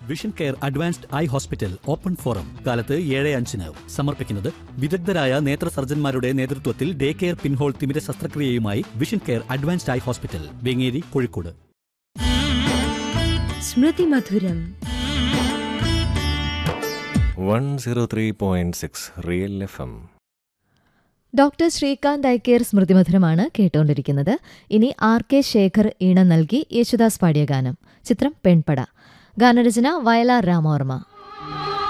vision care advanced eye hospital open forum കാലത്ത് ഏഴ് അഞ്ചിന് സമർപ്പിക്കുന്നത് വിദഗ്ധരായ നേത്ര സർജന്മാരുടെ നേതൃത്വത്തിൽ ഡേ കെയർ പിൻഹോൾ തിമിര ശസ്ത്രക്രിയയുമായി vision care advanced eye hospital Vengeri Kozhikode Smrithi Madhuram one zero three point six real F M doctor Srikanth eye care സ്മൃതിമധുരമാണ് കേട്ടുകൊണ്ടിരിക്കുന്നത് ഇനി ആർ കെ ശേഖർ ഈണം നൽകി യേശുദാസ് പാടിയ ഗാനം ചിത്രം പെൺപട ഗാനരചന വയലാർ രാമവർമ്മ